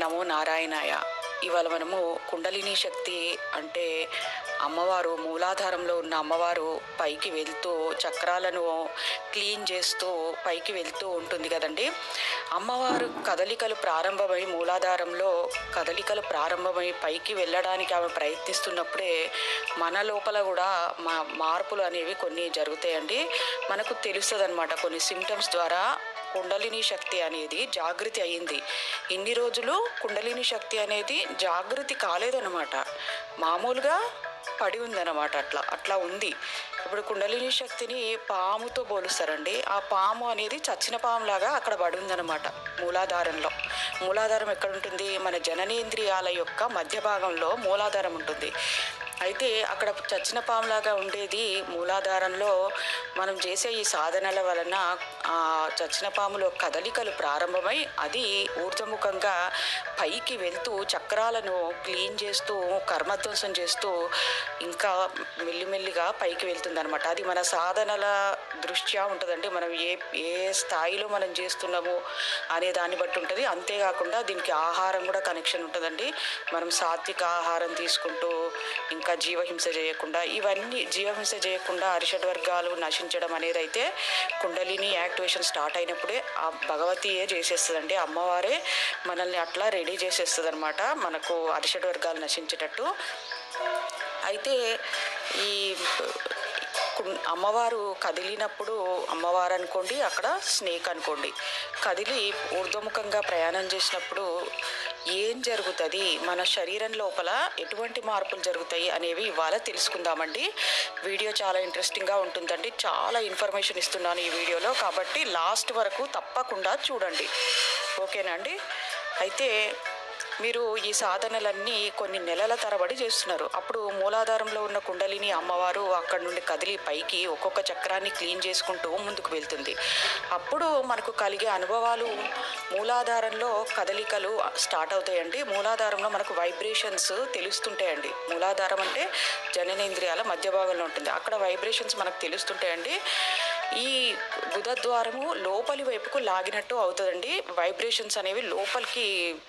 నమో నారాయణాయ ఇవాళ మనము కుండలిని శక్తి అంటే అమ్మవారు మూలాధారంలో ఉన్న అమ్మవారు పైకి వెళ్తూ చక్రాలను క్లీన్ చేస్తూ పైకి వెళ్తూ ఉంటుంది కదండి అమ్మవారు కదలికలు ప్రారంభమై మూలాధారంలో కదలికలు ప్రారంభమై పైకి వెళ్ళడానికి ఆమె ప్రయత్నిస్తున్నప్పుడే మన లోపల కూడా మా మార్పులు అనేవి కొన్ని జరుగుతాయండి మనకు తెలుస్తుంది అనమాట కొన్ని సిమ్టమ్స్ ద్వారా కుండలిని శక్తి అనేది జాగృతి అయింది ఇన్ని రోజులు కుండలిని శక్తి అనేది జాగృతి కాలేదన్నమాట మామూలుగా పడి ఉందన్నమాట అట్లా అట్లా ఉంది ఇప్పుడు కుండలిని శక్తిని పాముతో పోలుస్తారండి ఆ పాము అనేది చచ్చిన పాములాగా అక్కడ పడి ఉందన్నమాట మూలాధారంలో మూలాధారం ఎక్కడ ఉంటుంది మన జననేంద్రియాల యొక్క మధ్య భాగంలో మూలాధారం ఉంటుంది అయితే అక్కడ చచ్చిన పాములాగా ఉండేది మూలాధారంలో మనం చేసే ఈ సాధనల వలన ఆ చచ్చిన పాములో కదలికలు ప్రారంభమై అది ఊర్ధముఖంగా పైకి వెళ్తూ చక్రాలను క్లీన్ చేస్తూ కర్మధ్వంసం చేస్తూ ఇంకా మెల్లిమెల్లిగా పైకి వెళ్తుందన్నమాట అది మన సాధనల దృష్ట్యా ఉంటుందండి మనం ఏ ఏ స్థాయిలో మనం చేస్తున్నాము అనే దాన్ని బట్టి ఉంటుంది అంతేకాకుండా దీనికి ఆహారం కూడా కనెక్షన్ ఉంటుందండి మనం సాత్విక ఆహారం తీసుకుంటూ ఇంకా జీవహింస చేయకుండా ఇవన్నీ జీవహింస చేయకుండా అరిషడ్ వర్గాలు నశించడం అనేది అయితే కుండలిని యాక్టివేషన్ స్టార్ట్ అయినప్పుడే ఆ భగవతియే చేసేస్తుందండి అమ్మవారే మనల్ని అట్లా రెడీ చేసేస్తుంది అనమాట మనకు అరిషడ్ వర్గాలు నశించేటట్టు అయితే ఈ కు- అమ్మవారు కదిలినప్పుడు అమ్మవారు అనుకోండి అక్కడ స్నేక్ అనుకోండి కదిలి ఊర్ధ్వముఖంగా ప్రయాణం చేసినప్పుడు ఏం జరుగుతుంది మన శరీరం లోపల ఎటువంటి మార్పులు జరుగుతాయి అనేవి ఇవాళ తెలుసుకుందామండి వీడియో చాలా ఇంట్రెస్టింగ్గా ఉంటుందండి చాలా ఇన్ఫర్మేషన్ ఇస్తున్నాను ఈ వీడియోలో కాబట్టి లాస్ట్ వరకు తప్పకుండా చూడండి ఓకేనా అండి అయితే మీరు ఈ సాధనలన్నీ కొన్ని నెలల తరబడి చేస్తున్నారు అప్పుడు మూలాధారంలో ఉన్న కుండలిని అమ్మవారు అక్కడి నుండి కదిలి పైకి ఒక్కొక్క చక్రాన్ని క్లీన్ చేసుకుంటూ ముందుకు వెళ్తుంది అప్పుడు మనకు కలిగే అనుభవాలు మూలాధారంలో కదలికలు స్టార్ట్ అవుతాయండి మూలాధారంలో మనకు వైబ్రేషన్స్ తెలుస్తుంటాయండి మూలాధారం అంటే జననేంద్రియాల మధ్య భాగంలో ఉంటుంది అక్కడ వైబ్రేషన్స్ మనకు తెలుస్తుంటాయండి ఈ బుధద్వారము లోపలి వైపుకు లాగినట్టు అవుతుందండి వైబ్రేషన్స్ అనేవి లోపలికి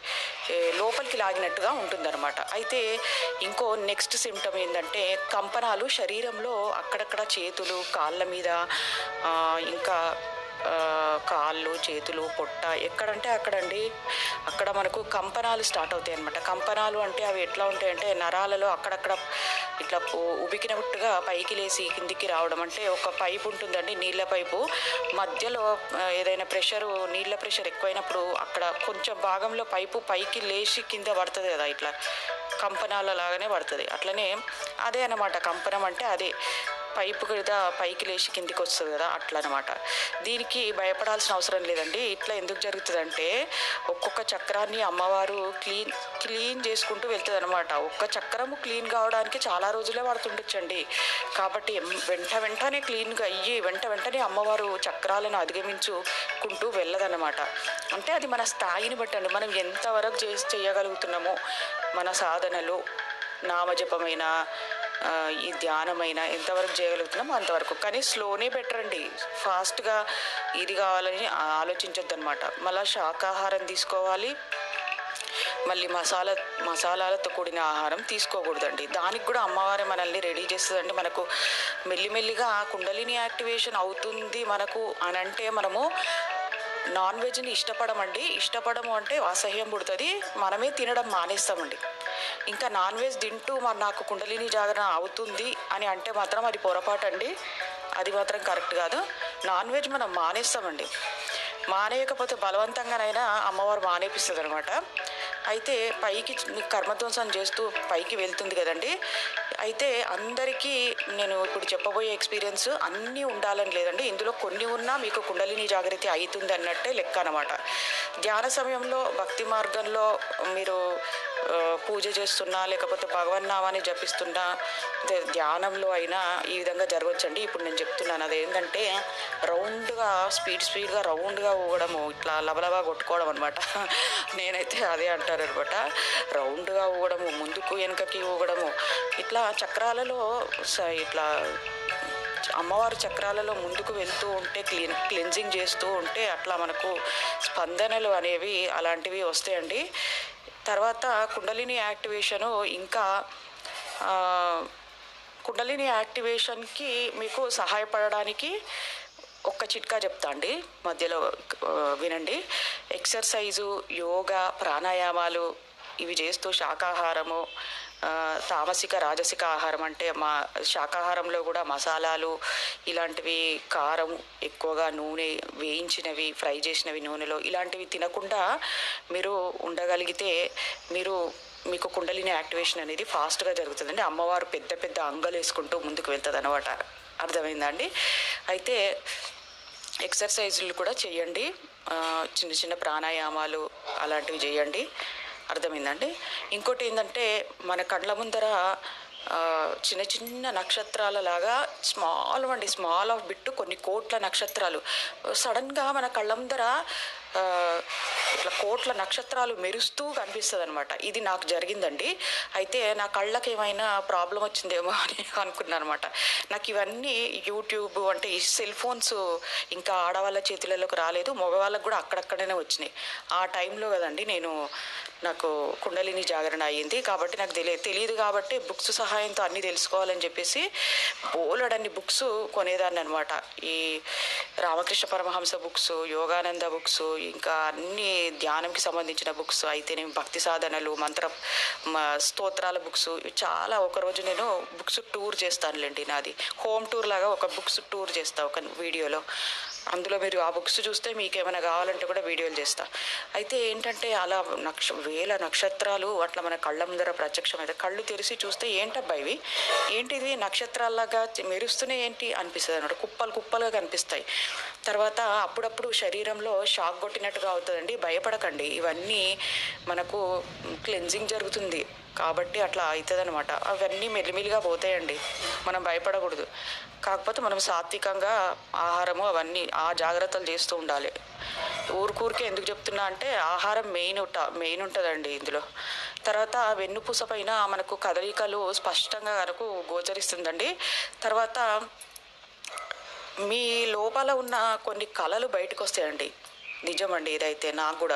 ఏ, లోపలికి లాగినట్టుగా ఉంటుందన్నమాట అయితే ఇంకో నెక్స్ట్ సిమ్టమ్ ఏంటంటే కంపనాలు శరీరంలో అక్కడక్కడ చేతులు కాళ్ళ మీద ఆ, ఇంకా ఆ, కాళ్ళు చేతులు పొట్ట ఎక్కడంటే అక్కడండి అక్కడ మనకు కంపనాలు స్టార్ట్ అవుతాయి అనమాట కంపనాలు అంటే అవి ఎట్లా ఉంటాయంటే నరాలలో అక్కడక్కడ ఇట్లా ఉ- ఉబికినట్టుగా పైకి లేసి కిందికి రావడం అంటే ఒక పైపు ఉంటుందండి నీళ్ళ పైపు మధ్యలో ఆ, ఏదైనా ప్రెషరు నీళ్ళ ప్రెషర్ ఎక్కువైనప్పుడు అక్కడ కొంచెం భాగంలో పైపు పైకి లేచి కింద పడుతుంది కదా ఇట్లా కంపనాల లాగానే పడుతుంది అట్లనే అదే అన్నమాట కంపనం అంటే అదే పైపు కదా పైకి లేచి కిందికి వస్తుంది కదా అట్లా అనమాట దీనికి భయపడాల్సిన అవసరం లేదండి ఇట్లా ఎందుకు జరుగుతుందంటే ఒక్కొక్క చక్రాన్ని అమ్మవారు క్లీన్ క్లీన్ చేసుకుంటూ వెళ్తుంది అనమాట ఒక్క చక్రము క్లీన్ కావడానికి చాలా రోజులే పడుతుండొచ్చండి కాబట్టి ఎం- వెంట వెంటనే క్లీన్గా అయ్యి వెంట వెంటనే అమ్మవారు చక్రాలను అధిగమించుకుంటూ వెళ్ళదన్నమాట అంటే అది మన స్థాయిని బట్టి అండి మనం ఎంతవరకు చేసి చేయగలుగుతున్నామో మన సాధనలు నామజపమైన ఆ, ఈ ధ్యానమైన ఎంతవరకు చేయగలుగుతున్నామో అంతవరకు కానీ స్లోనే బెటర్ అండి ఫాస్ట్గా ఇది కావాలని ఆలోచించొద్దు అనమాట మళ్ళీ శాకాహారం తీసుకోవాలి మళ్ళీ మసాలా మసాలాలతో కూడిన ఆహారం తీసుకోకూడదండి దానికి కూడా అమ్మవారే మనల్ని రెడీ చేస్తుందండి మనకు మెల్లిమెల్లిగా కుండలిని యాక్టివేషన్ అవుతుంది మనకు అని అంటే మనము నాన్ వెజ్ని ఇష్టపడమండి ఇష్టపడము అంటే అసహ్యం పుడుతుంది మనమే తినడం మానేస్తామండి ఇంకా నాన్ వెజ్ తింటూ మరి నాకు కుండలిని జాగరణ అవుతుంది అని అంటే మాత్రం అది పొరపాటు అండి అది మాత్రం కరెక్ట్ కాదు నాన్ వెజ్ మనం మానేస్తామండి మానేయకపోతే బలవంతంగానైనా అమ్మవారు మానేపిస్తుంది అనమాట అయితే పైకి కర్మధ్వంసం చేస్తూ పైకి వెళ్తుంది కదండి అయితే అందరికీ నేను ఇప్పుడు చెప్పబోయే ఎక్స్పీరియన్స్ అన్నీ ఉండాలని లేదండి ఇందులో కొన్ని ఉన్నా మీకు కుండలిని జాగృతి అవుతుంది అన్నట్టే లెక్క అనమాట ధ్యాన సమయంలో భక్తి మార్గంలో మీరు ఆ, పూజ చేస్తున్నా లేకపోతే భగవన్నామాన్ని జపిస్తున్నా అదే ధ్యానంలో అయినా ఈ విధంగా జరగవచ్చండి ఇప్పుడు నేను చెప్తున్నాను అదేంటంటే రౌండ్గా స్పీడ్ స్పీడ్గా రౌండ్గా ఊగడము ఇట్లా లబలబా కొట్టుకోవడం అనమాట నేనైతే అదే అంటారు అనమాట రౌండ్గా ఊగడము ముందుకు వెనుకకి ఊగడము ఇట్లా చక్రాలలో స- ఇట్లా అమ్మవారి చక్రాలలో ముందుకు వెళ్తూ ఉంటే క్లీన్ క్లెన్జింగ్ చేస్తూ ఉంటే అట్లా మనకు స్పందనలు అనేవి అలాంటివి వస్తాయండి తర్వాత కుండలిని యాక్టివేషను ఇంకా ఆ, కుండలిని యాక్టివేషన్కి మీకు సహాయపడడానికి ఒక్క చిట్కా చెప్తా అండి మధ్యలో ఆ, వినండి ఎక్సర్సైజు యోగా ప్రాణాయామాలు ఇవి చేస్తూ శాకాహారము ఆ, తామసిక రాజసిక ఆహారం అంటే మా శాకాహారంలో కూడా మసాలాలు ఇలాంటివి కారం ఎక్కువగా నూనె వేయించినవి ఫ్రై చేసినవి నూనెలో ఇలాంటివి తినకుండా మీరు ఉండగలిగితే మీరు మీకు కుండలిని యాక్టివేషన్ అనేది ఫాస్ట్గా జరుగుతుందండి అమ్మవారు పెద్ద పెద్ద అంగలు వేసుకుంటూ ముందుకు వెళ్తుంది అనమాట అర్థమైందా అండి అయితే ఎక్సర్సైజులు కూడా చేయండి ఆ, చిన్న చిన్న ప్రాణాయామాలు అలాంటివి చేయండి అర్థమైందండి ఇంకోటి ఏంటంటే మన కళ్ళ ముందర ఆ, చిన్న చిన్న నక్షత్రాల లాగా స్మాల్ అండి స్మాల్ ఆఫ్ బిట్టు కొన్ని కోట్ల నక్షత్రాలు సడన్గా మన కళ్ళ ముందర ఆ, ఇట్లా కోట్ల నక్షత్రాలు మెరుస్తూ కనిపిస్తుంది అనమాట ఇది నాకు జరిగిందండి అయితే నా కళ్ళకి ఏమైనా ప్రాబ్లం వచ్చిందేమో అని అనుకున్నాను అనమాట నాకు ఇవన్నీ యూట్యూబ్ అంటే ఈ సెల్ ఫోన్స్ ఇంకా ఆడవాళ్ళ చేతులలోకి రాలేదు మగవాళ్ళకు కూడా అక్కడక్కడనే వచ్చినాయి ఆ టైంలో కదండి నేను నాకు కుండలిని జాగరణ అయ్యింది కాబట్టి నాకు తెలియదు తెలియదు కాబట్టి బుక్స్ సహాయంతో అన్నీ తెలుసుకోవాలని చెప్పేసి బోలెడన్ని బుక్స్ కొనేదాన్ని అనమాట ఈ రామకృష్ణ పరమహంస బుక్స్ యోగానంద బుక్స్ ఇంకా అన్ని ధ్యానంకి సంబంధించిన బుక్స్ అయితేనేమి భక్తి సాధనలు మంత్ర మ- స్తోత్రాల బుక్స్ ఇవి చాలా ఒకరోజు నేను బుక్స్ టూర్ చేస్తానులేండి నాది హోమ్ టూర్ లాగా ఒక బుక్స్ టూర్ చేస్తా ఒక వీడియోలో అందులో మీరు ఆ బుక్స్ చూస్తే మీకు ఏమైనా కావాలంటే కూడా వీడియోలు చేస్తా అయితే ఏంటంటే అలా నక్ష వేల నక్షత్రాలు అట్లా మన కళ్ళ ముందర ప్రత్యక్షమైతే కళ్ళు తెరిచి చూస్తే ఏంటబ్బా ఇవి ఏంటిది నక్షత్రాల్లాగా చె- మెరుస్తూనే ఏంటి అనిపిస్తుంది అనమాట కుప్పలు కుప్పలుగా కనిపిస్తాయి తర్వాత అప్పుడప్పుడు శరీరంలో షాక్ కొట్టినట్టుగా అవుతుందండి భయపడకండి ఇవన్నీ మనకు క్లెన్జింగ్ జరుగుతుంది కాబట్టి అట్లా అవుతుంది అనమాట అవన్నీ మెల్లిమెల్లిగా పోతాయండి మనం భయపడకూడదు కాకపోతే మనం సాత్వికంగా ఆహారము అవన్నీ ఆ జాగ్రత్తలు చేస్తూ ఉండాలి ఊరికూరికే ఎందుకు చెప్తున్నా అంటే ఆహారం మెయిన్ ఉంట మెయిన్ ఉంటుందండి ఇందులో తర్వాత వెన్నుపూస పైన మనకు కదలికలు స్పష్టంగా మనకు గోచరిస్తుందండి తర్వాత మీ లోపల ఉన్న కొన్ని కళలు బయటకు వస్తాయండి నిజమండి ఇదైతే నాకు కూడా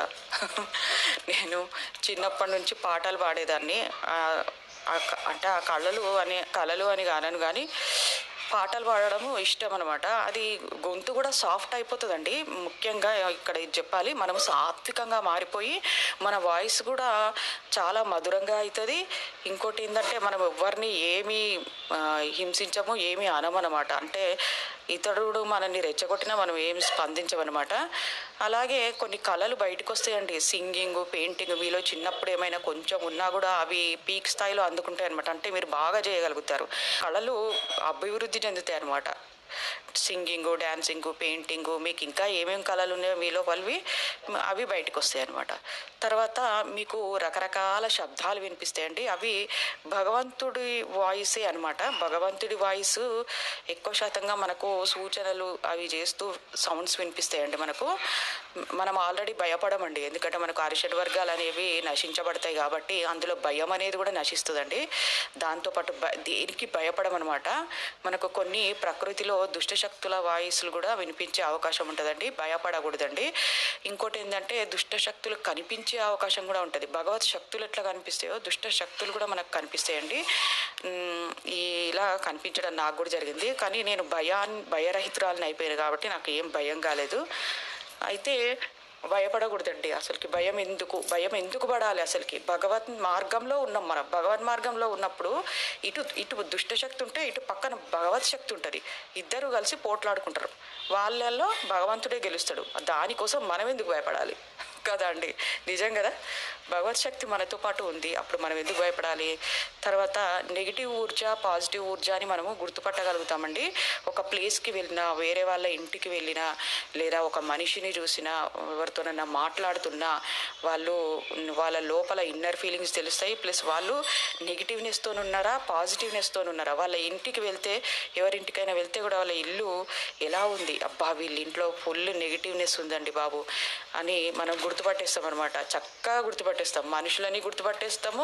నేను చిన్నప్పటి నుంచి పాటలు పాడేదాన్ని ఆ, ఆ క- అంటే ఆ కళలు అని కళలు అని కానను కానీ పాటలు పాడడము ఇష్టం అనమాట అది గొంతు కూడా సాఫ్ట్ అయిపోతుందండి ముఖ్యంగా ఇక్కడ ఇది చెప్పాలి మనం సాత్వికంగా మారిపోయి మన వాయిస్ కూడా చాలా మధురంగా అవుతుంది ఇంకోటి ఏంటంటే మనం ఎవరిని ఏమీ ఆ, హింసించము ఏమీ అనమనమాట అంటే ఇతరుడు మనల్ని రెచ్చగొట్టినా మనం ఏమి స్పందించమన్నమాట అలాగే కొన్ని కళలు బయటకు వస్తాయండి సింగింగ్ పెయింటింగ్ మీలో చిన్నప్పుడు ఏమైనా కొంచెం ఉన్నా కూడా అవి పీక్ స్థాయిలో అందుకుంటాయి అనమాట అంటే మీరు బాగా చేయగలుగుతారు కళలు అభివృద్ధి చెందుతాయి అనమాట సింగింగ్ డ్యాన్సింగ్ పెయింటింగ్ మీకు ఇంకా ఏమేమి కళలు ఉన్నాయో మీలో వాళ్ళవి అవి బయటకు వస్తాయి అనమాట తర్వాత మీకు రకరకాల శబ్దాలు వినిపిస్తాయండి అవి భగవంతుడి వాయిసే అనమాట భగవంతుడి వాయిస్ ఎక్కువ శాతంగా మనకు సూచనలు అవి చేస్తూ సౌండ్స్ వినిపిస్తాయండి మనకు మనం ఆల్రెడీ భయపడమండి ఎందుకంటే మనకు అరిషడ్ వర్గాలు అనేవి నశించబడతాయి కాబట్టి అందులో భయం అనేది కూడా నశిస్తుందండి దాంతోపాటు భ దేనికి భయపడమన్నమాట మనకు కొన్ని ప్రకృతిలో దుష్టశక్తుల వాయిస్లు కూడా వినిపించే అవకాశం ఉంటుందండి భయపడకూడదండి ఇంకోటి ఏంటంటే దుష్ట శక్తులు కనిపించే అవకాశం కూడా ఉంటుంది భగవత్ శక్తులు ఎట్లా కనిపిస్తాయో దుష్ట శక్తులు కూడా మనకు కనిపిస్తాయండి ఉమ్, ఈ ఇలా కనిపించడం నాకు కూడా జరిగింది కానీ నేను భయాన్ని భయరహితురాలని అయిపోయాను కాబట్టి నాకు ఏం భయం కాలేదు అయితే భయపడకూడదండి అసలుకి భయం ఎందుకు భయం ఎందుకు పడాలి అసలుకి భగవత్ మార్గంలో ఉన్నాం మనం భగవత్ మార్గంలో ఉన్నప్పుడు ఇటు ఇటు దుష్టశక్తి ఉంటే ఇటు పక్కన భగవత్ శక్తి ఉంటుంది ఇద్దరు కలిసి పోట్లాడుకుంటారు వాళ్ళల్లో భగవంతుడే గెలుస్తాడు దానికోసం మనం ఎందుకు భయపడాలి కదా అండి నిజం కదా భగవత్ శక్తి మనతో పాటు ఉంది అప్పుడు మనం ఎందుకు భయపడాలి తర్వాత నెగిటివ్ ఊర్జ పాజిటివ్ ఊర్జ అని మనము గుర్తుపట్టగలుగుతామండి ఒక ప్లేస్కి వెళ్ళినా వేరే వాళ్ళ ఇంటికి వెళ్ళినా లేదా ఒక మనిషిని చూసినా ఎవరితోనైనా మాట్లాడుతున్నా వాళ్ళు వాళ్ళ లోపల ఇన్నర్ ఫీలింగ్స్ తెలుస్తాయి ప్లస్ వాళ్ళు నెగిటివ్నెస్తో ఉన్నారా పాజిటివ్నెస్తో ఉన్నారా వాళ్ళ ఇంటికి వెళ్తే ఎవరింటికైనా వెళ్తే కూడా వాళ్ళ ఇల్లు ఎలా ఉంది అబ్బా వీళ్ళ ఇంట్లో ఫుల్ నెగిటివ్నెస్ ఉందండి బాబు అని మనం గుర్తుపట్టేస్తాం అనమాట చక్కగా గుర్తుపట్టేస్తాం మనుషులని గుర్తుపట్టేస్తాము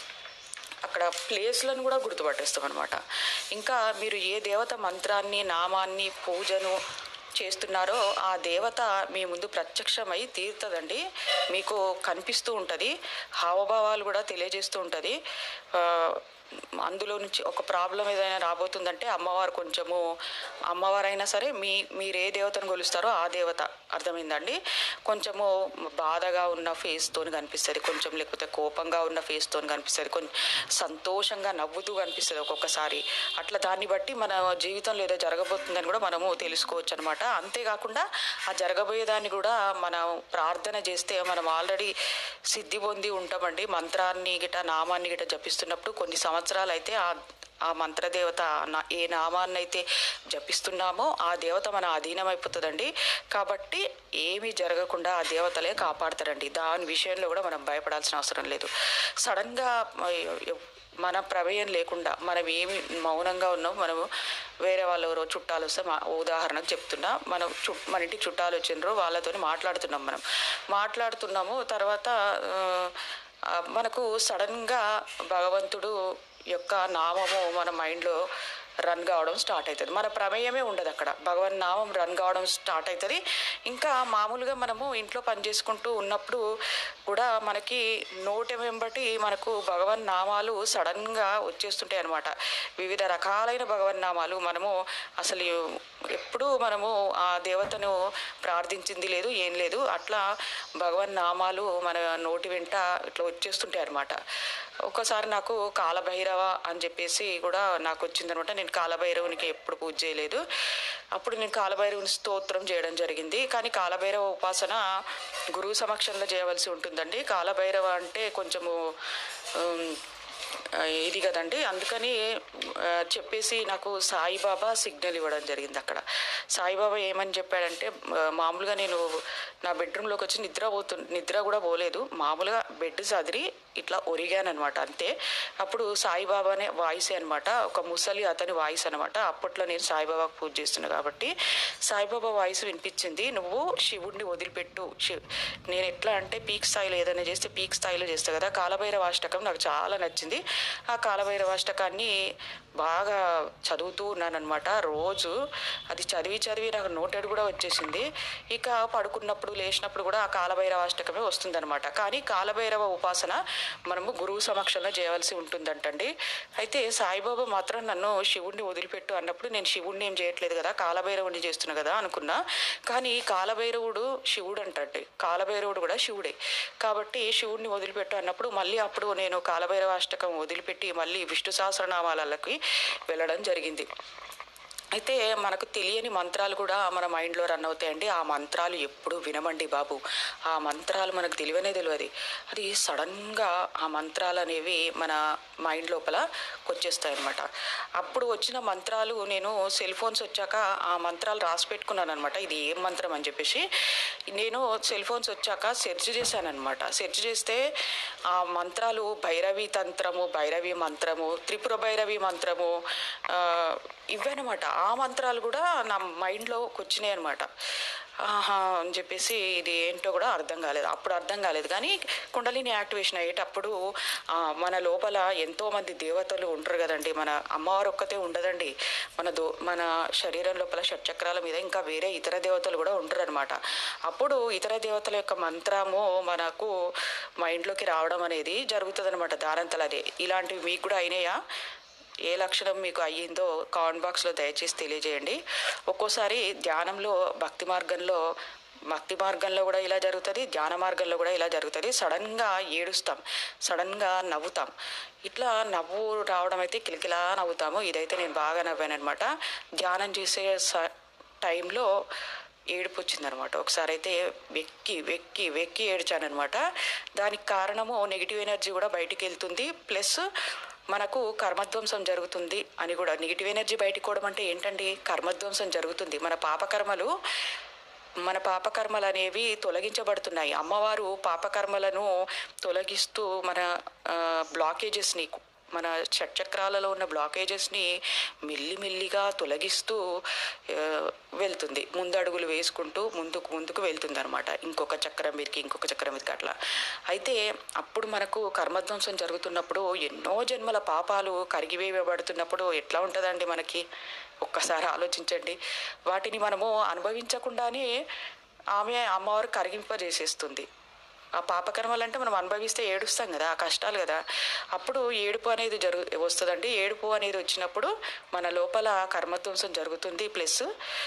అక్కడ ప్లేస్లను కూడా గుర్తుపట్టేస్తాం అనమాట ఇంకా మీరు ఏ దేవత మంత్రాన్ని నామాన్ని పూజను చేస్తున్నారో ఆ దేవత మీ ముందు ప్రత్యక్షమై తీరుతుందండి మీకు కనిపిస్తూ ఉంటుంది హావభావాలు కూడా తెలియజేస్తూ ఉంటుంది ఆ, అందులో నుంచి ఒక ప్రాబ్లం ఏదైనా రాబోతుందంటే అమ్మవారు కొంచెము అమ్మవారైనా సరే మీ మీరు ఏ దేవతను కొలుస్తారో ఆ దేవత అర్థమైందండి కొంచెము బాధగా ఉన్న ఫేస్తో కనిపిస్తుంది కొంచెం లేకపోతే కోపంగా ఉన్న ఫేస్తో కనిపిస్తుంది కొంచెం సంతోషంగా నవ్వుతూ కనిపిస్తుంది ఒక్కొక్కసారి అట్లా దాన్ని బట్టి మన జీవితంలో ఏదో జరగబోతుందని కూడా మనము తెలుసుకోవచ్చు అనమాట అంతేకాకుండా ఆ జరగబోయే దాన్ని కూడా మనం ప్రార్థన చేస్తే మనం ఆల్రెడీ సిద్ధి పొంది ఉంటామండి మంత్రాన్ని గిట నామాన్ని గిట జపిస్తున్నప్పుడు కొన్ని సంవత్సరాలు అయితే ఆ ఆ మంత్రదేవత నా- ఏ నామాన్ని అయితే జపిస్తున్నామో ఆ దేవత మన అధీనం అయిపోతుందండి కాబట్టి ఏమీ జరగకుండా ఆ దేవతలే కాపాడతారండి దాని విషయంలో కూడా మనం భయపడాల్సిన అవసరం లేదు సడన్గా మన ప్రమేయం లేకుండా మనం ఏమి మౌనంగా ఉన్నాం మనము వేరే వాళ్ళు ఎవరో చుట్టాలు వస్తే మా ఉదాహరణకు చెప్తున్నా మనం చు మన ఇంటికి చుట్టాలు వచ్చిండ్రు వాళ్ళతో మాట్లాడుతున్నాం మనం మాట్లాడుతున్నాము తర్వాత ఆ, ఆ, మనకు సడన్గా భగవంతుడు యొక్క నామము మన మైండ్లో రన్ కావడం స్టార్ట్ అవుతుంది మన ప్రమేయమే ఉండదు అక్కడ భగవన్ నామం రన్ కావడం స్టార్ట్ అవుతుంది ఇంకా మామూలుగా మనము ఇంట్లో పని చేసుకుంటూ ఉన్నప్పుడు కూడా మనకి నోటి వెంబటి మనకు భగవన్ నామాలు సడన్గా వచ్చేస్తుంటాయి అనమాట వివిధ రకాలైన భగవన్ నామాలు మనము అసలు ఎప్పుడూ మనము ఆ దేవతను ప్రార్థించింది లేదు ఏం లేదు అట్లా భగవన్ నామాలు మన నోటి వెంట ఇట్లా వచ్చేస్తుంటాయి అనమాట ఒక్కసారి నాకు కాలభైరవ అని చెప్పేసి కూడా నాకు వచ్చిందనమాట నేను కాలభైరవునికి ఎప్పుడు పూజ చేయలేదు అప్పుడు నేను కాలభైరవుని స్తోత్రం చేయడం జరిగింది కానీ కాలభైరవ ఉపాసన గురువు సమక్షంలో చేయవలసి ఉంటుందండి కాలభైరవ అంటే కొంచెము ఉమ్, ఆ, ఇది కదండి అందుకని ఆ, చెప్పేసి నాకు సాయిబాబా సిగ్నల్ ఇవ్వడం జరిగింది అక్కడ సాయిబాబా ఏమని చెప్పాడంటే ఆ, మామూలుగా నేను నా బెడ్రూమ్లోకి వచ్చి నిద్ర పోతు నిద్ర కూడా పోలేదు మామూలుగా బెడ్ సదిరి ఇట్లా ఒరిగాను అనమాట అంతే అప్పుడు సాయిబాబానే వాయిస్ అనమాట ఒక ముసలి అతని వాయిస్ అనమాట అప్పట్లో నేను సాయిబాబాకు పూజ చేస్తున్నా కాబట్టి సాయిబాబా వాయిస్ వినిపించింది నువ్వు శివుడిని వదిలిపెట్టు శివ్ నేను ఎట్లా అంటే పీక్ స్థాయిలో ఏదైనా చేస్తే పీక్ స్థాయిలో చేస్తా కదా కాలభైరవ అష్టకం నాకు చాలా నచ్చింది ఆ కాలభైరవ అష్టకాన్ని బాగా చదువుతూ ఉన్నాను అనమాట రోజు అది చదివి చదివి నాకు నోటెడ్ కూడా వచ్చేసింది ఇక పడుకున్నప్పుడు లేచినప్పుడు కూడా ఆ కాలభైరవ అష్టకమే వస్తుందన్నమాట కానీ కాలభైరవ ఉపాసన మనము గురువు సమక్షంలో చేయవలసి ఉంటుందంటండి అయితే సాయిబాబా మాత్రం నన్ను శివుడిని వదిలిపెట్టు అన్నప్పుడు నేను శివుడిని ఏం చేయట్లేదు కదా కాలభైరవుడిని చేస్తున్నా కదా అనుకున్నా కానీ కాలభైరవుడు శివుడు అంటండి కాలభైరవుడు కూడా శివుడే కాబట్టి శివుడిని వదిలిపెట్టు అన్నప్పుడు మళ్ళీ అప్పుడు నేను కాలభైరవ అష్టకం వదిలిపెట్టి మళ్ళీ విష్ణు సహస్రనామాలకి వెళ్ళడం జరిగింది అయితే మనకు తెలియని మంత్రాలు కూడా మన మైండ్లో రన్ అవుతాయండి ఆ మంత్రాలు ఎప్పుడు వినమండి బాబు ఆ మంత్రాలు మనకు తెలియనే తెలియదు అది సడన్గా ఆ మంత్రాలు అనేవి మన మైండ్ లోపల వచ్చేస్తాయి అనమాట అప్పుడు వచ్చిన మంత్రాలు నేను సెల్ ఫోన్స్ వచ్చాక ఆ మంత్రాలు రాసి పెట్టుకున్నాను అనమాట ఇది ఏం మంత్రం అని చెప్పేసి నేను సెల్ ఫోన్స్ వచ్చాక సెర్చ్ చేశాను అనమాట సెర్చ్ చేస్తే ఆ మంత్రాలు భైరవి తంత్రము భైరవి మంత్రము త్రిపుర భైరవి మంత్రము ఆ, ఇవన్నమాట ఆ మంత్రాలు కూడా నా మైండ్లోకి వచ్చినాయి అనమాట ఆహా అని చెప్పేసి ఇది ఏంటో కూడా అర్థం కాలేదు అప్పుడు అర్థం కాలేదు కానీ కుండలిని యాక్టివేషన్ అయ్యేటప్పుడు ఆ, మన లోపల ఎంతోమంది దేవతలు ఉంటారు కదండి మన అమ్మవారు ఒక్కతే ఉండదండి మన దో మన శరీరం లోపల షట్చక్రాల మీద ఇంకా వేరే ఇతర దేవతలు కూడా ఉంటారు అనమాట అప్పుడు ఇతర దేవతల యొక్క మంత్రము మనకు మైండ్లోకి రావడం అనేది జరుగుతుంది అనమాట దానంతలు అదే ఇలాంటివి మీకు కూడా అయినాయా ఏ లక్షణం మీకు అయ్యిందో కామెంట్ బాక్స్లో దయచేసి తెలియజేయండి ఒక్కోసారి ధ్యానంలో భక్తి మార్గంలో భక్తి మార్గంలో కూడా ఇలా జరుగుతుంది ధ్యాన మార్గంలో కూడా ఇలా జరుగుతుంది సడన్గా ఏడుస్తాం సడన్గా నవ్వుతాం ఇట్లా నవ్వు రావడం అయితే కిలకిలా నవ్వుతాము ఇదైతే నేను బాగా నవ్వాను అనమాట ధ్యానం చేసే స టైంలో ఏడుపు వచ్చిందనమాట ఒకసారి అయితే వెక్కి వెక్కి వెక్కి ఏడ్చానమాట దానికి కారణము నెగిటివ్ ఎనర్జీ కూడా బయటికి వెళ్తుంది ప్లస్ మనకు కర్మధ్వంసం జరుగుతుంది అని కూడా నెగిటివ్ ఎనర్జీ బయటికి పోవడం అంటే ఏంటండి కర్మధ్వంసం జరుగుతుంది మన పాపకర్మలు మన పాపకర్మలు అనేవి తొలగించబడుతున్నాయి అమ్మవారు పాపకర్మలను తొలగిస్తూ మన బ్లాకేజెస్ని మన షట్చక్రాలలో ఉన్న బ్లాకేజెస్ని మెల్లిమెల్లిగా తొలగిస్తూ ఆ, వెళ్తుంది ముందడుగులు వేసుకుంటూ ముందుకు ముందుకు వెళ్తుంది అనమాట ఇంకొక చక్రం మీదకి ఇంకొక చక్రం మీదకి అట్లా అయితే అప్పుడు మనకు కర్మధ్వంసం జరుగుతున్నప్పుడు ఎన్నో జన్మల పాపాలు కరిగివేయబడుతున్నప్పుడు ఎట్లా ఉంటుందండి మనకి ఒక్కసారి ఆలోచించండి వాటిని మనము అనుభవించకుండానే ఆమె అమ్మవారు కరిగింపజేసేస్తుంది ఆ పాపకర్మలు అంటే మనం అనుభవిస్తే ఏడుస్తాం కదా ఆ కష్టాలు కదా అప్పుడు ఏడుపు అనేది జరుగు వస్తుందండి ఏడుపు అనేది వచ్చినప్పుడు మన లోపల కర్మధ్వంసం జరుగుతుంది ప్లస్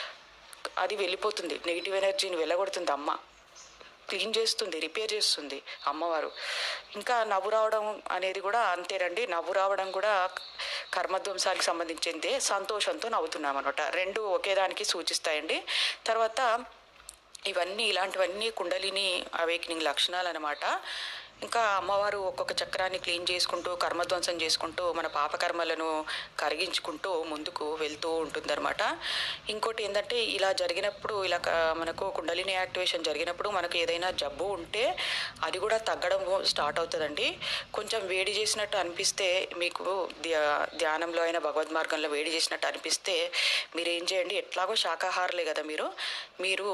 అది వెళ్ళిపోతుంది నెగిటివ్ ఎనర్జీని వెళ్ళగొడుతుంది అమ్మ క్లీన్ చేస్తుంది రిపేర్ చేస్తుంది అమ్మవారు ఇంకా నవ్వు రావడం అనేది కూడా అంతేనండి నవ్వు రావడం కూడా కర్మధ్వంసానికి సంబంధించిందే సంతోషంతో నవ్వుతున్నాం అనమాట రెండు ఒకే దానికి సూచిస్తాయండి తర్వాత ఇవన్నీ ఇలాంటివన్నీ కుండలిని అవేకినింగ్ లక్షణాలు అనమాట ఇంకా అమ్మవారు ఒక్కొక్క చక్రాన్ని క్లీన్ చేసుకుంటూ కర్మధ్వంసం చేసుకుంటూ మన పాపకర్మలను కరిగించుకుంటూ ముందుకు వెళ్తూ ఉంటుందన్నమాట ఇంకోటి ఏంటంటే ఇలా జరిగినప్పుడు ఇలా క- మనకు కుండలిని యాక్టివేషన్ జరిగినప్పుడు మనకు ఏదైనా జబ్బు ఉంటే అది కూడా తగ్గడం స్టార్ట్ అవుతుందండి కొంచెం వేడి చేసినట్టు అనిపిస్తే మీకు ధ్యా ధ్యానంలో అయినా భగవద్ మార్గంలో వేడి చేసినట్టు అనిపిస్తే మీరు ఏం చేయండి ఎట్లాగో శాకాహారులే కదా మీరు మీరు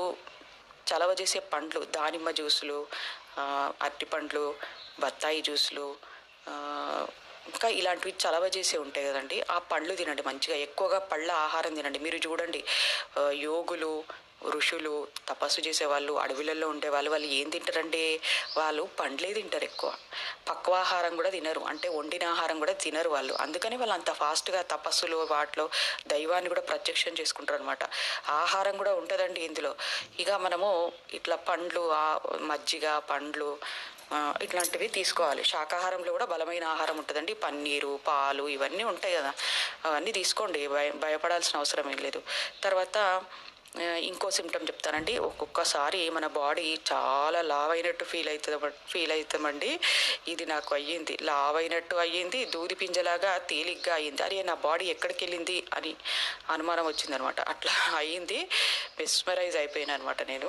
చలవ చేసే పండ్లు దానిమ్మ జ్యూసులు ఆ, అరటి పండ్లు బత్తాయి జ్యూసులు ఆ, ఇంకా ఇలాంటివి చలవ చేసే ఉంటాయి కదండి ఆ పండ్లు తినండి మంచిగా ఎక్కువగా పళ్ళ ఆహారం తినండి మీరు చూడండి ఆ, యోగులు ఋషులు తపస్సు చేసేవాళ్ళు అడవులలో ఉండేవాళ్ళు వాళ్ళు ఏం తింటారండి వాళ్ళు పండ్లే తింటారు ఎక్కువ పక్వ ఆహారం కూడా తినరు అంటే వండిన ఆహారం కూడా తినరు వాళ్ళు అందుకని వాళ్ళు అంత ఫాస్ట్గా తపస్సులు వాటిలో దైవాన్ని కూడా ప్రత్యక్షం చేసుకుంటారు అనమాట ఆహారం కూడా ఉంటుందండి ఇందులో ఇక మనము ఇట్లా పండ్లు ఆ- మజ్జిగ పండ్లు ఆ, ఇట్లాంటివి తీసుకోవాలి శాకాహారంలో కూడా బలమైన ఆహారం ఉంటుందండి పన్నీరు పాలు ఇవన్నీ ఉంటాయి కదా అవన్నీ తీసుకోండి భయ భయపడాల్సిన అవసరం ఏం లేదు తర్వాత ఆ, ఇంకో సిమ్టమ్ చెప్తానండి ఒక్కొక్కసారి మన బాడీ చాలా లావ్ అయినట్టు ఫీల్ అవుతుంది ఫీల్ అవుతామండి ఇది నాకు అయ్యింది లావ్ అయినట్టు అయ్యింది దూది పింజలాగా తేలిగ్గా అయ్యింది అరే నా బాడీ ఎక్కడికి వెళ్ళింది అని అనుమానం వచ్చిందనమాట అట్లా అయ్యింది మెస్మరైజ్ అయిపోయాను అనమాట నేను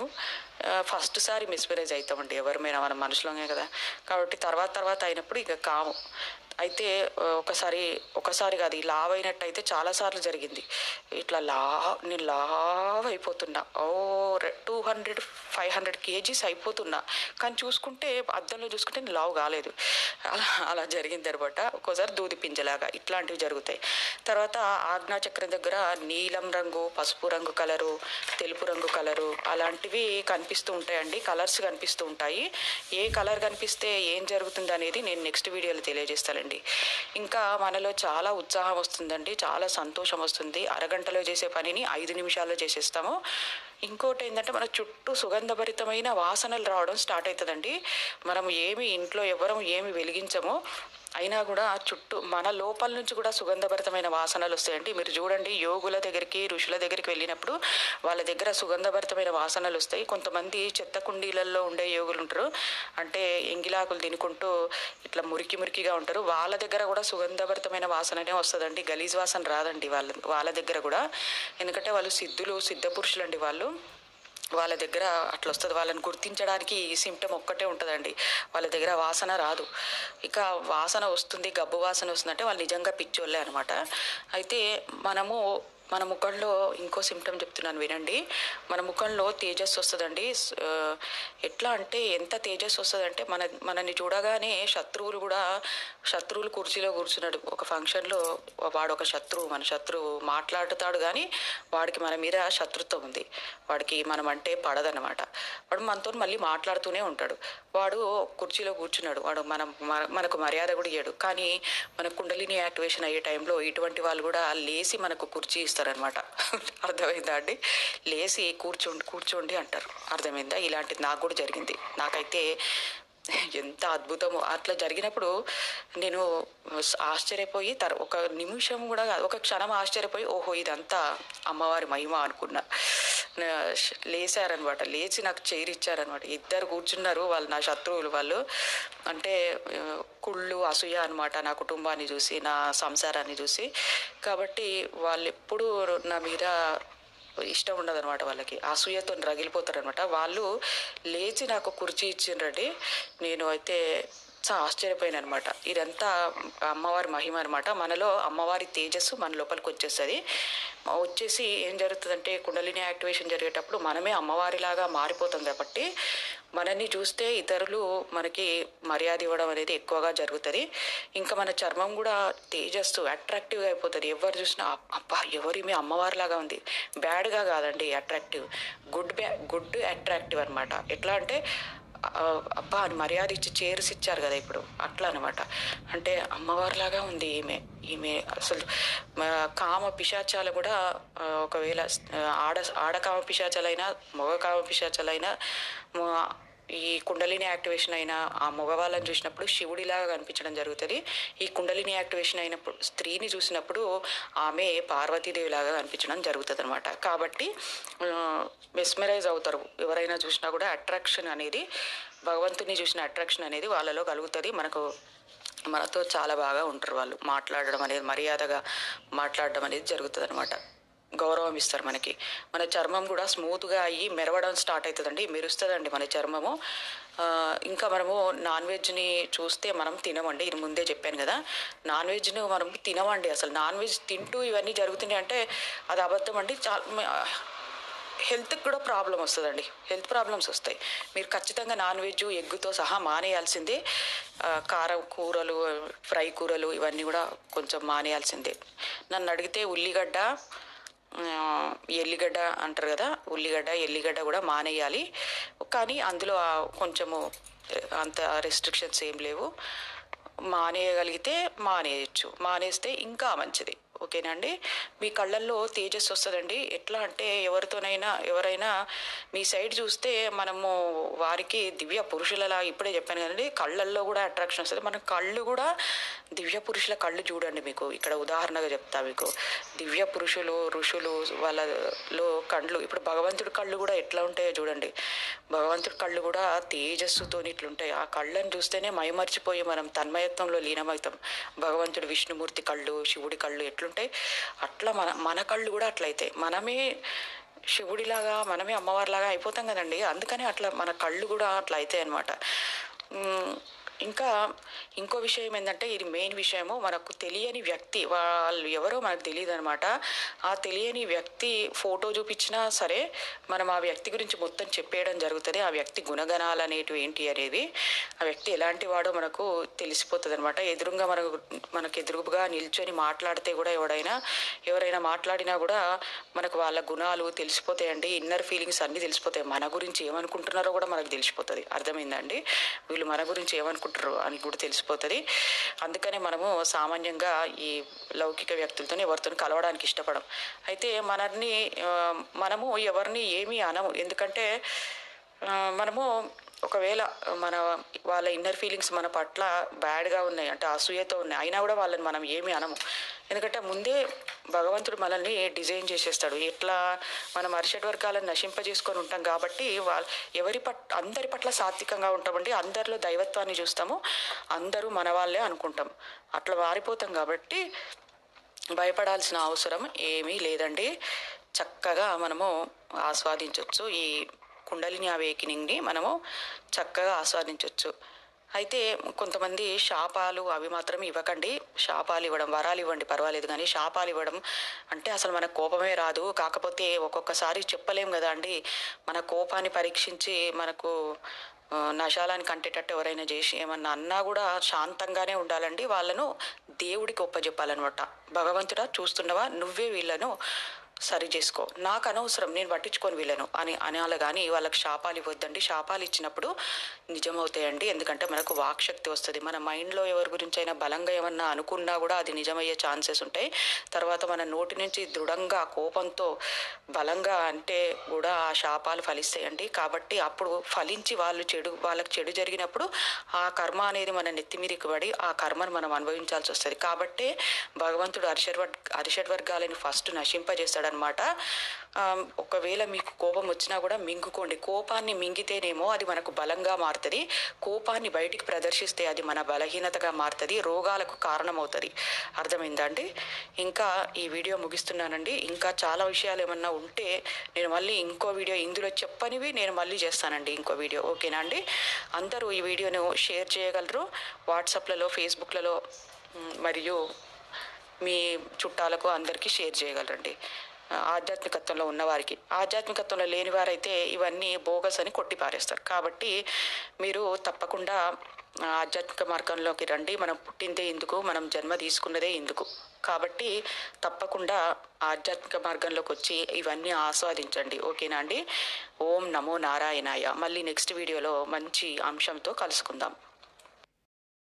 ఫస్ట్ సారి మెస్మరైజ్ అవుతామండి ఎవరిమైనా మన మనుషులమే కదా కాబట్టి తర్వాత తర్వాత అయినప్పుడు ఇక కాము అయితే ఆ, ఒకసారి ఒకసారి కాదు ఈ లావ్ అయినట్టు అయితే చాలాసార్లు జరిగింది ఇట్లా లా నేను లావ్ అయిపోతున్నా oh two hundred five hundred KGs అయిపోతున్నా కానీ చూసుకుంటే అద్దంలో చూసుకుంటే నేను లావ్ కాలేదు అలా అలా జరిగింది అనమాట ఒక్కోసారి దూది పింజలాగా ఇట్లాంటివి జరుగుతాయి తర్వాత ఆజ్ఞాచక్రం దగ్గర నీలం రంగు పసుపు రంగు కలరు తెలుపు రంగు కలరు అలాంటివి కనిపిస్తూ ఉంటాయండి కలర్స్ కనిపిస్తూ ఉంటాయి ఏ కలర్ కనిపిస్తే ఏం జరుగుతుంది అనేది నేను నెక్స్ట్ వీడియోలో తెలియజేస్తానండి ఇంకా మనలో చాలా ఉత్సాహం వస్తుందండి చాలా సంతోషం వస్తుంది అరగంటలో చేసే పనిని ఐదు నిమిషాల్లో చేసేస్తాము ఇంకోటి ఏంటంటే మన చుట్టూ సుగంధభరితమైన వాసనలు రావడం స్టార్ట్ అవుతుందండి మనం ఏమి ఇంట్లో ఎవరం ఏమి వెలిగించమో అయినా కూడా చుట్టూ మన లోపల నుంచి కూడా సుగంధభరితమైన వాసనలు వస్తాయండి మీరు చూడండి యోగుల దగ్గరికి ఋషుల దగ్గరికి వెళ్ళినప్పుడు వాళ్ళ దగ్గర సుగంధభరితమైన వాసనలు వస్తాయి కొంతమంది చెత్త కుండీలలో ఉండే యోగులు ఉంటారు అంటే ఎంగిలాకులు తినుకుంటూ ఇట్లా మురికి మురికిగా ఉంటారు వాళ్ళ దగ్గర కూడా సుగంధభరితమైన వాసననే వస్తుందండి గలీజ్ వాసన రాదండి వాళ్ళ వాళ్ళ దగ్గర కూడా ఎందుకంటే వాళ్ళు సిద్ధులు సిద్ధ పురుషులండి వాళ్ళు వాళ్ళ దగ్గర అట్లా వస్తుంది వాళ్ళని గుర్తించడానికి ఈ సిమ్టమ్ ఒక్కటే ఉంటుందండి వాళ్ళ దగ్గర వాసన రాదు ఇక వాసన వస్తుంది గబ్బు వాసన వస్తుందంటే వాళ్ళు నిజంగా పిచ్చోళ్ళే అనమాట అయితే మనము మన ముఖంలో ఇంకో సిమ్టమ్ చెప్తున్నాను వినండి మన ముఖంలో తేజస్సు వస్తుందండి స్- ఆ, ఎట్లా అంటే ఎంత తేజస్సు వస్తుందంటే మన మనని చూడగానే శత్రువులు కూడా శత్రువులు కుర్చీలో కూర్చున్నాడు ఒక ఫంక్షన్లో వాడు ఒక శత్రువు మన శత్రువు మాట్లాడుతాడు కానీ వాడికి మన మీద శత్రుత్వం ఉంది వాడికి మనం అంటే పడదనమాట వాడు మనతో మళ్ళీ మాట్లాడుతూనే ఉంటాడు వాడు కుర్చీలో కూర్చున్నాడు వాడు మనం మన- మనకు మర్యాద కూడా ఇయ్యడు కానీ మన కుండలిని యాక్టివేషన్ అయ్యే టైంలో ఇటువంటి వాళ్ళు కూడా లేచి మనకు కుర్చీ ఇస్తారనమాట అర్థమైందా అండి లేచి కూర్చోండి కూర్చోండి అంటారు అర్థమైందా ఇలాంటిది నాకు కూడా జరిగింది నాకైతే ఎంత అద్భుతమో అట్లా జరిగినప్పుడు నేను ఆశ్చర్యపోయి తర్ ఒక నిమిషం కూడా కాదు, ఒక క్షణం ఆశ్చర్యపోయి ఓహో ఇదంతా అమ్మవారి మహిమ అనుకున్నా నా- లేచారనమాట లేచి నాకు చైర్ ఇచ్చారనమాట ఇద్దరు కూర్చున్నారు వాళ్ళు నా శత్రువులు వాళ్ళు అంటే ఆ, కుళ్ళు అసూయ అనమాట నా కుటుంబాన్ని చూసి నా సంసారాన్ని చూసి కాబట్టి వాళ్ళు ఎప్పుడూ నా మీద ఇష్టం ఉండదు అనమాట వాళ్ళకి అసూయతో రగిలిపోతారు అనమాట వాళ్ళు లేచి నాకు కుర్చీ ఇచ్చిండ్రండి నేను అయితే చాలా ఆశ్చర్యపోయాను అనమాట ఇదంతా అమ్మవారి మహిమ అనమాట మనలో అమ్మవారి తేజస్సు మన లోపలికి వచ్చేస్తుంది వచ్చేసి ఏం జరుగుతుందంటే కుండలిని యాక్టివేషన్ జరిగేటప్పుడు మనమే అమ్మవారిలాగా మారిపోతాం కాబట్టి మనల్ని చూస్తే ఇతరులు మనకి మర్యాద ఇవ్వడం అనేది ఎక్కువగా జరుగుతుంది ఇంకా మన చర్మం కూడా తేజస్సు అట్రాక్టివ్గా అయిపోతుంది ఎవరు చూసినా "అబ్బ, అబ్బా ఎవరి మీ అమ్మవారిలాగా ఉంది బ్యాడ్గా కాదండి అట్రాక్టివ్ గుడ్ బ్యా గుడ్ అట్రాక్టివ్ అనమాట ఎట్లా అంటే ఆ, అబ్బా అని మర్యాద ఇచ్చి చేర్స్ ఇచ్చారు కదా ఇప్పుడు అట్లా అనమాట అంటే అమ్మవారిలాగా ఉంది ఈమె ఈమె అసలు మా కామ పిశాచాలు కూడా ఆ, ఒకవేళ ఆ, ఆడ ఆడకామ పిశాచాలైనా మగ కామ పిశాచాలైనా మా- ఈ కుండలిని యాక్టివేషన్ అయిన ఆ మగవాళ్ళని చూసినప్పుడు శివుడిలాగా కనిపించడం జరుగుతుంది ఈ కుండలిని యాక్టివేషన్ అయినప్పుడు స్త్రీని చూసినప్పుడు ఆమె పార్వతీదేవిలాగా కనిపించడం జరుగుతుంది అనమాట కాబట్టి మెస్మరైజ్ అవుతారు ఎవరైనా చూసినా కూడా అట్రాక్షన్ అనేది భగవంతుని చూసిన అట్రాక్షన్ అనేది వాళ్ళలో కలుగుతుంది మనకు మనతో చాలా బాగా ఉంటారు వాళ్ళు మాట్లాడడం అనేది మర్యాదగా మాట్లాడడం అనేది జరుగుతుంది అనమాట గౌరవం ఇస్తారు మనకి మన చర్మం కూడా స్మూత్గా అయ్యి మెరవడం స్టార్ట్ అవుతుందండి మెరుస్తుందండి మన చర్మము ఆ, ఇంకా మనము నాన్ వెజ్ని చూస్తే మనం తినమండి ఇది ముందే చెప్పాను కదా నాన్ వెజ్ను మనం తినమండి అసలు నాన్ వెజ్ తింటూ ఇవన్నీ జరుగుతున్నాయి అంటే అది అబద్ధం అండి చాలా హెల్త్కి కూడా ప్రాబ్లం వస్తుందండి హెల్త్ ప్రాబ్లమ్స్ వస్తాయి మీరు ఖచ్చితంగా నాన్ వెజ్ ఎగ్గుతో సహా మానేయాల్సిందే ఆ, కారం కూరలు ఫ్రై కూరలు ఇవన్నీ కూడా కొంచెం మానేయాల్సిందే నన్ను అడిగితే ఉల్లిగడ్డ ఆ, ఎల్లిగడ్డ అంటారు కదా ఉల్లిగడ్డ ఎల్లిగడ్డ కూడా మానేయాలి కానీ అందులో ఆ కొంచెము అంత రెస్ట్రిక్షన్స్ ఏం లేవు మానేయగలిగితే మానేయచ్చు మానేస్తే ఇంకా మంచిది ఓకేనండి మీ కళ్ళల్లో తేజస్సు వస్తుందండి ఎట్లా అంటే ఎవరితోనైనా ఎవరైనా మీ సైడ్ చూస్తే మనము వారికి దివ్య పురుషులలా ఇప్పుడే చెప్పాను కదండి కళ్ళల్లో కూడా అట్రాక్షన్ వస్తుంది మన కళ్ళు కూడా దివ్య పురుషుల కళ్ళు చూడండి మీకు ఇక్కడ ఉదాహరణగా చెప్తా మీకు దివ్య పురుషులు ఋషులు వాళ్ళలో కళ్ళు ఇప్పుడు భగవంతుడి కళ్ళు కూడా ఎట్లా ఉంటాయో చూడండి భగవంతుడి కళ్ళు కూడా తేజస్సుతో ఇట్లుంటాయి ఆ కళ్ళని చూస్తేనే మైమర్చిపోయి మనం తన్మయత్వంలో లీనమవుతాం భగవంతుడు విష్ణుమూర్తి కళ్ళు శివుడి కళ్ళు ఎట్లుంటాయి అట్లా మన మన కళ్ళు కూడా అట్లయితాయి మనమే శివుడిలాగా మనమే అమ్మవారిలాగా అయిపోతాం కదండి అందుకని అట్లా మన కళ్ళు కూడా అట్లా అవుతాయి అనమాట ఇంకా ఇంకో విషయం ఏంటంటే ఇది మెయిన్ విషయము మనకు తెలియని వ్యక్తి వాళ్ళు ఎవరో మనకు తెలియదు అనమాట ఆ తెలియని వ్యక్తి ఫోటో చూపించినా సరే మనం ఆ వ్యక్తి గురించి మొత్తం చెప్పేయడం జరుగుతుంది ఆ వ్యక్తి గుణగణాలు అనేటివి ఏంటి అనేది ఆ వ్యక్తి ఎలాంటి వాడో మనకు తెలిసిపోతుంది అనమాట ఎదురుగా మనకు మనకు ఎదురుగా నిల్చొని మాట్లాడితే కూడా ఎవడైనా ఎవరైనా మాట్లాడినా కూడా మనకు వాళ్ళ గుణాలు తెలిసిపోతాయండి ఇన్నర్ ఫీలింగ్స్ అన్నీ తెలిసిపోతాయి మన గురించి ఏమనుకుంటున్నారో కూడా మనకు తెలిసిపోతుంది అర్థమైందండి వీళ్ళు మన గురించి ఏమనుకుంటారు అని కూడా తెలిసిపోతుంది అందుకనే మనము సామాన్యంగా ఈ లౌకిక వ్యక్తులతో ఎవరితో కలవడానికి ఇష్టపడం అయితే మనల్ని ఆ, మనము ఎవరిని ఏమీ అనము ఎందుకంటే ఆ, మనము ఒకవేళ మన వాళ్ళ ఇన్నర్ ఫీలింగ్స్ మన పట్ల బ్యాడ్గా ఉన్నాయి అంటే అసూయతో ఉన్నాయి అయినా కూడా వాళ్ళని మనం ఏమీ అనము ఎందుకంటే ముందే భగవంతుడు మనల్ని డిజైన్ చేసేస్తాడు ఎట్లా మనం అరిషడ్ వర్గాలను నశింపజేసుకొని ఉంటాం కాబట్టి వాళ్ళ ఎవరి పట్ అందరి పట్ల సాత్వికంగా ఉంటామండి అందరిలో దైవత్వాన్ని చూస్తాము అందరూ మన వాళ్ళే అనుకుంటాం అట్లా మారిపోతాం కాబట్టి భయపడాల్సిన అవసరం ఏమీ లేదండి చక్కగా మనము ఆస్వాదించవచ్చు ఈ కుండలిని అవేకినింగ్ని మనము చక్కగా ఆస్వాదించవచ్చు అయితే కొంతమంది శాపాలు అవి మాత్రం ఇవ్వకండి శాపాలు ఇవ్వడం వరాలు ఇవ్వండి పర్వాలేదు కానీ శాపాలు ఇవ్వడం అంటే అసలు మనకు కోపమే రాదు కాకపోతే ఒక్కొక్కసారి చెప్పలేం కదా అండి మన కోపాన్ని పరీక్షించి మనకు ఆ, నశాలానికి అంటేటట్టు ఎవరైనా చేసి ఏమన్నా అన్నా కూడా శాంతంగానే ఉండాలండి వాళ్ళను దేవుడికి ఒప్పజెప్పాలన్నమాట భగవంతుడా చూస్తుండవా నువ్వే వీళ్ళను సరి చేసుకో నాకు అనవసరం నేను పట్టించుకొని వీళ్ళను అని అనాలి కానీ వాళ్ళకి శాపాలు ఇవ్వద్దండి శాపాలు ఇచ్చినప్పుడు నిజమవుతాయండి ఎందుకంటే మనకు వాక్శక్తి వస్తుంది మన మైండ్లో ఎవరి గురించి అయినా బలంగా ఏమన్నా అనుకున్నా కూడా అది నిజమయ్యే ఛాన్సెస్ ఉంటాయి తర్వాత మన నోటి నుంచి దృఢంగా కోపంతో బలంగా అంటే కూడా ఆ శాపాలు ఫలిస్తాయండి కాబట్టి అప్పుడు ఫలించి వాళ్ళు చెడు వాళ్ళకి చెడు జరిగినప్పుడు ఆ కర్మ అనేది మన నెత్తి మీదకి పడి ఆ కర్మను మనం అనుభవించాల్సి వస్తుంది కాబట్టి భగవంతుడు అరిషడ్ వర్గ అరిషడ్ వర్గాలని ఫస్ట్ నశింపజేస్తాడు అనమాట ఒకవేళ మీకు కోపం వచ్చినా కూడా మింగుకోండి కోపాన్ని మింగితేనేమో అది మనకు బలంగా మారుతుంది కోపాన్ని బయటికి ప్రదర్శిస్తే అది మన బలహీనతగా మారుతుంది రోగాలకు కారణమవుతుంది అర్థమైందా అండి ఇంకా ఈ వీడియో ముగిస్తున్నానండి ఇంకా చాలా విషయాలు ఏమన్నా ఉంటే నేను మళ్ళీ ఇంకో వీడియో ఇందులో చెప్పనివి నేను మళ్ళీ చేస్తానండి ఇంకో వీడియో ఓకేనా అండి అందరూ ఈ వీడియోను షేర్ చేయగలరు వాట్సాప్లలో ఫేస్బుక్లలో మ్, మరియు మీ చుట్టాలకు అందరికీ షేర్ చేయగలరండి ఆధ్యాత్మికత్వంలో ఉన్నవారికి ఆధ్యాత్మికత్వంలో లేని వారైతే ఇవన్నీ బోగస్ అని కొట్టి పారేస్తారు కాబట్టి మీరు తప్పకుండా ఆధ్యాత్మిక మార్గంలోకి రండి మనం పుట్టిందే ఎందుకు మనం జన్మ తీసుకున్నదే ఎందుకు కాబట్టి తప్పకుండా ఆధ్యాత్మిక మార్గంలోకి వచ్చి ఇవన్నీ ఆస్వాదించండి ఓకేనా అండి ఓం నమో నారాయణాయ మళ్ళీ నెక్స్ట్ వీడియోలో మంచి అంశంతో కలుసుకుందాం